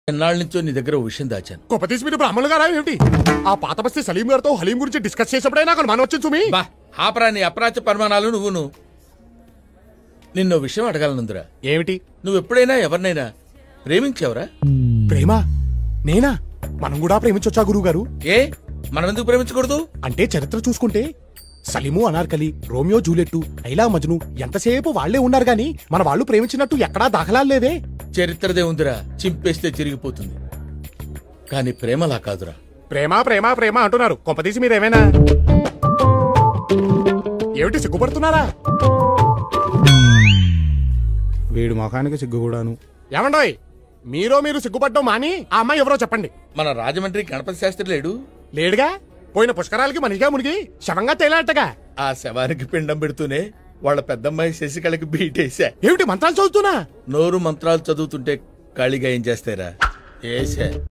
ఎన్నాళ్ళ నుంచో నీ దగ్గర ఓ విషయం దాచాను గొప్ప తీసి మీరు బ్రాహ్మణులు గారా ఏమిటి ఆ పాత బస్తీ సలీం గారితో హలీం గురించి డిస్కస్ చేసేప్పుడే నాకు మనం వచ్చింది సుమి బా ఆపరా నీ అప్రాచ పరిమాణాలు నువ్వును నిన్నో విషయం అడగాలనుందిరా ఏమిటి నువ్వు ఎప్పుడైనా ఎవరినైనా ప్రేమించావురా ప్రేమ నేనా మనం కూడా ప్రేమించొచ్చా గురువు గారు ఏ మనం ఎందుకు ప్రేమించకూడదు అంటే చరిత్ర చూసుకుంటే సలీము అనార్కలి రోమియో జూలియట్టు ఐలా మజ్ను ఎంతసేపు వాళ్లే ఉన్నారు గాని మన వాళ్ళు ప్రేమించినట్టు ఎక్కడా దాఖలాలు లేదే చరిత్రదే ఉందిరా చింపేస్తే చిరిగిపోతుంది కానీ ప్రేమలా కాదురా ప్రేమ ప్రేమ ప్రేమ అంటున్నారు కొంపదీసి మీరేమైనా ఏమిటి సిగ్గుపడుతున్నారా వీడు మొఖానికి సిగ్గు కూడాను ఏమండోయ్ మీరో మీరు సిగ్గుపడ్డం మాని ఆ అమ్మాయి ఎవరో చెప్పండి మన రాజమండ్రి గణపతి శాస్త్రి లేడు లేడుగా పోయిన పుష్కరాలకి మనిషిగా మునిగి శవంగా తేలాటగా ఆ శవానికి పిండం పెడుతూనే వాళ్ళ పెద్దమ్మాయి శశికళకి బీటేశా ఏమిటి మంత్రాలు చదువుతున్నా నోరు మంత్రాలు చదువుతుంటే ఖాళీగా ఏం చేస్తారా ఏసా